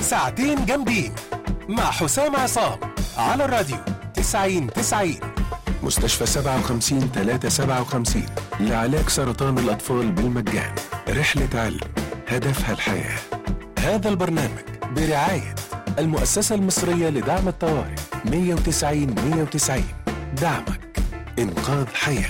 ساعتين جامدين مع حسام عصام على الراديو 90 90 مستشفى 57 357 لعلاج سرطان الأطفال بالمجان رحلة علم هدفها الحياة هذا البرنامج برعاية المؤسسة المصرية لدعم الطوارئ 190 190 دعمك إنقاذ حياه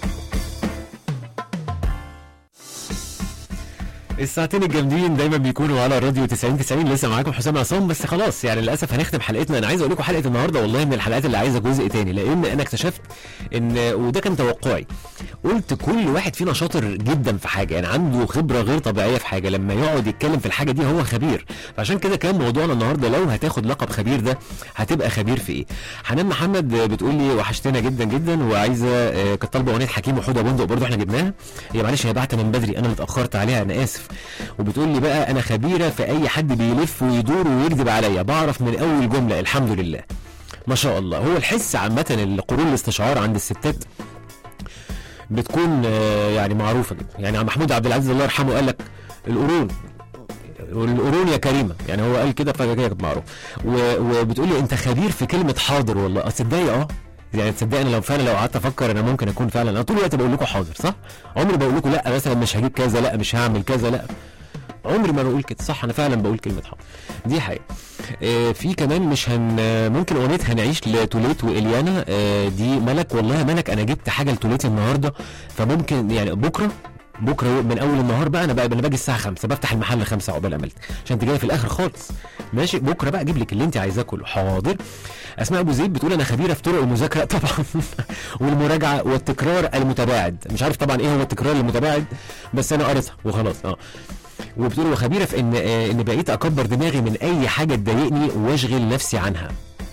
الساعتين الجامدين دايما بيكونوا على الراديو 90 90 لسه معاكم حسام عصام بس خلاص يعني للاسف هنختم حلقتنا انا عايز اقول لكم حلقه النهارده والله من الحلقات اللي عايزه جزء تاني لان انا اكتشفت ان وده كان توقعي قلت كل واحد فينا شاطر جدا في حاجه يعني عنده خبره غير طبيعيه في حاجه لما يقعد يتكلم في الحاجه دي هو خبير فعشان كده كان موضوعنا النهارده لو هتاخد لقب خبير ده هتبقى خبير في ايه حنان محمد بتقول لي وحشتنا جدا جدا وعايزه آه، كانت طالبه اغنيه حكيم وحوده بندق برضه احنا جبناها هي معلش هي بعت من بدري انا اللي اتاخرت عليها انا اسف وبتقول لي بقى انا خبيره في اي حد بيلف ويدور ويكذب عليا بعرف من اول جمله الحمد لله ما شاء الله هو الحس عامه القرون الاستشعار عند الستات بتكون آه، يعني معروفه جدا يعني عم محمود عبد العزيز الله يرحمه قال لك القرون القرون يا كريمه يعني هو قال كده فجاه كانت معروف و- وبتقول لي انت خبير في كلمه حاضر والله تصدقي اه يعني تصدقني لو فعلا لو قعدت افكر انا ممكن اكون فعلا انا طول الوقت بقول لكم حاضر صح عمري بقول لكم لا مثلا مش هجيب كذا لا مش هعمل كذا لا عمري ما بقول كده صح انا فعلا بقول كلمه حاضر دي حقيقه آه، في كمان مش هن آه، ممكن اغنيه هنعيش لتوليت واليانا آه، دي ملك والله يا ملك انا جبت حاجه لتوليت النهارده فممكن يعني بكره بكره من اول النهار بقى انا بقى انا باجي الساعه 5 بفتح المحل 5 عقبال عملت عشان انت جايه في الاخر خالص ماشي بكره بقى اجيب لك اللي انت عايزاه كله حاضر اسماء ابو زيد بتقول انا خبيره في طرق المذاكره طبعا والمراجعه والتكرار المتباعد مش عارف طبعا ايه هو التكرار المتباعد بس انا قريتها وخلاص اه وبتقول وخبيره في ان آه، ان بقيت اكبر دماغي من اي حاجه تضايقني واشغل نفسي عنها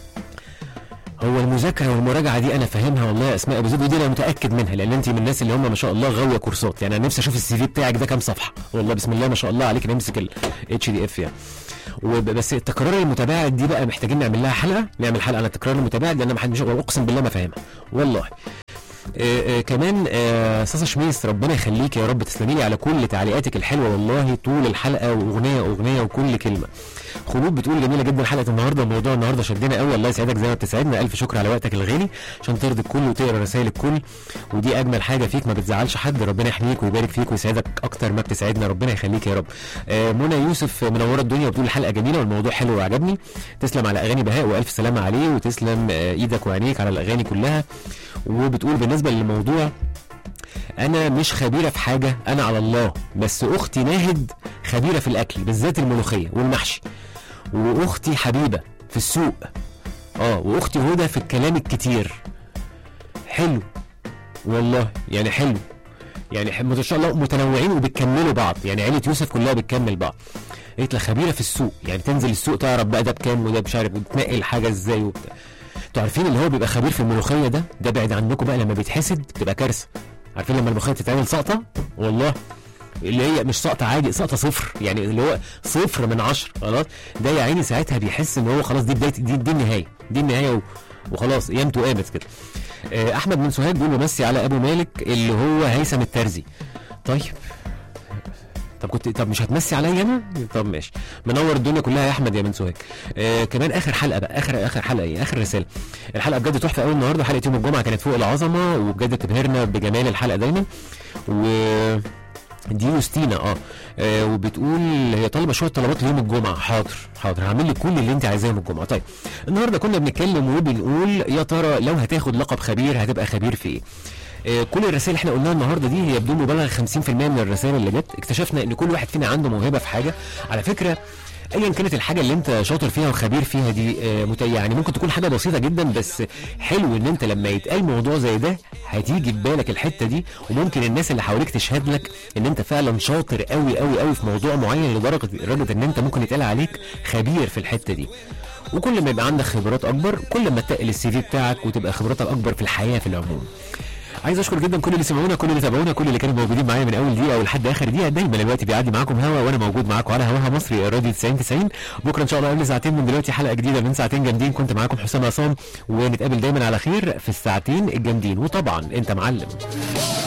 هو المذاكره والمراجعه دي انا فاهمها والله يا اسماء ابو زيد ودي انا متاكد منها لان انت من الناس اللي هم ما شاء الله غاويه كورسات يعني انا نفسي اشوف السي في بتاعك ده كام صفحه والله بسم الله ما شاء الله عليك نمسك الاتش دي اف يعني وب- بس التكرار المتباعد دي بقى محتاجين نعمل لها حلقه نعمل حلقه عن التكرار المتباعد لان ما حد مش اقسم بالله ما فاهمها والله آه، آه، كمان آه، صاصة شميس ربنا يخليك يا رب تسلمي لي على كل تعليقاتك الحلوه والله طول الحلقه واغنيه اغنيه وكل كلمه خلود بتقول جميله جدا حلقه النهارده موضوع النهارده شدنا قوي الله يسعدك زي ما بتسعدنا الف شكر على وقتك الغالي عشان ترضي الكل وتقرا رسائل الكل ودي اجمل حاجه فيك ما بتزعلش حد ربنا يحميك ويبارك فيك ويسعدك اكتر ما بتسعدنا ربنا يخليك يا رب آه، منى يوسف منوره الدنيا وبتقول الحلقه جميله والموضوع حلو وعجبني تسلم على اغاني بهاء والف سلامه عليه وتسلم آه، ايدك وعينيك على الاغاني كلها وبتقول بالنسبه للموضوع انا مش خبيره في حاجه انا على الله بس اختي ناهد خبيره في الاكل بالذات الملوخيه والمحشي واختي حبيبه في السوق اه واختي هدى في الكلام الكتير حلو والله يعني حلو يعني ح- ما شاء الله متنوعين وبتكملوا بعض يعني عيله يوسف كلها بتكمل بعض قالت لك خبيره في السوق يعني تنزل السوق تعرف بقى ده بكام وده مش عارف وتنقي الحاجه ازاي وبتاع انتوا عارفين اللي هو بيبقى خبير في الملوخيه ده ده بعيد عنكم بقى لما بيتحسد بتبقى كارثه عارفين لما الملوخيه تتعمل سقطه والله اللي هي مش سقطه عادي سقطه صفر يعني اللي هو صفر من عشرة خلاص ده يا عيني ساعتها بيحس ان هو خلاص دي بدايه دي, دي النهايه دي النهايه و... وخلاص قيامته قامت كده آه، احمد من سوهاج بيقول بمسي على ابو مالك اللي هو هيثم الترزي طيب طب كنت طب مش هتمسي عليا انا طب ماشي منور الدنيا كلها يا احمد يا من سوهاج آه كمان اخر حلقه بقى اخر اخر حلقه ايه اخر رساله الحلقه بجد تحفه قوي النهارده حلقه يوم الجمعه كانت فوق العظمه وبجد بتبهرنا بجمال الحلقه دايما و دي يوستينا اه, آه وبتقول هي طالبه شويه طلبات ليوم الجمعه حاضر حاضر هعمل لك كل اللي انت عايزاه يوم الجمعه طيب النهارده كنا بنتكلم وبنقول يا ترى لو هتاخد لقب خبير هتبقى خبير في ايه آه، كل الرسائل اللي احنا قلناها النهارده دي هي بدون مبالغه 50% من الرسائل اللي جت اكتشفنا ان كل واحد فينا عنده موهبه في حاجه على فكره ايا كانت الحاجه اللي انت شاطر فيها وخبير فيها دي آه، مت- يعني ممكن تكون حاجه بسيطه جدا بس حلو ان انت لما يتقال موضوع زي ده هتيجي في بالك الحته دي وممكن الناس اللي حواليك تشهد لك ان انت فعلا شاطر قوي قوي قوي في موضوع معين لدرجه لدرجه ان انت ممكن يتقال عليك خبير في الحته دي وكل ما يبقى عندك خبرات اكبر كل ما تقل السي في بتاعك وتبقى خبراتك اكبر في الحياه في العموم عايز اشكر جدا كل اللي سمعونا كل اللي تابعونا كل اللي كانوا موجودين معايا من اول دقيقه ولحد اخر دقيقه دايما الوقت بيعدي معاكم هوا وانا موجود معاكم على هواها مصري راديو 90 90 بكره ان شاء الله قبل ساعتين من دلوقتي حلقه جديده من ساعتين جامدين كنت معاكم حسام عصام ونتقابل دايما على خير في الساعتين الجامدين وطبعا انت معلم